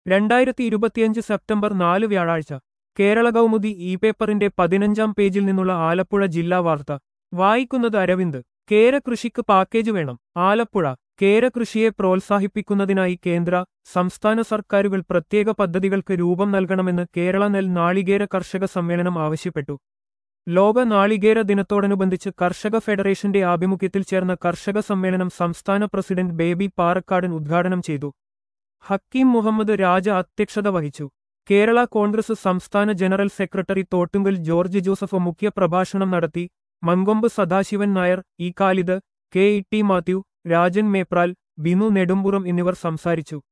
രണ്ടായിരത്തി ഇരുപത്തിയഞ്ച് സെപ്റ്റംബർ നാല് വ്യാഴാഴ്ച കേരള കൗമുദി ഇ പേപ്പറിന്റെ പതിനഞ്ചാം പേജിൽ നിന്നുള്ള ആലപ്പുഴ ജില്ലാ വാർത്ത വായിക്കുന്നത് അരവിന്ദ് കേര കൃഷിക്ക് പാക്കേജ് വേണം ആലപ്പുഴ കേര കൃഷിയെ പ്രോത്സാഹിപ്പിക്കുന്നതിനായി കേന്ദ്ര സംസ്ഥാന സർക്കാരുകൾ പ്രത്യേക പദ്ധതികൾക്ക് രൂപം നൽകണമെന്ന് കേരള നെൽ നാളികേര കർഷക സമ്മേളനം ആവശ്യപ്പെട്ടു ലോക നാളികേര ദിനത്തോടനുബന്ധിച്ച് കർഷക ഫെഡറേഷന്റെ ആഭിമുഖ്യത്തിൽ ചേർന്ന കർഷക സമ്മേളനം സംസ്ഥാന പ്രസിഡന്റ് ബേബി പാറക്കാടൻ ഉദ്ഘാടനം ചെയ്തു ഹക്കീം മുഹമ്മദ് രാജ അധ്യക്ഷത വഹിച്ചു കേരള കോൺഗ്രസ് സംസ്ഥാന general secretary Thottungal George Joseph മുഖ്യ പ്രഭാഷണം നടത്തി Mankombu Sadasivan Nair E Khalid K E T Mathew Rajan Mepral Binu Nedumpuram എന്നിവർ സംസാരിച്ചു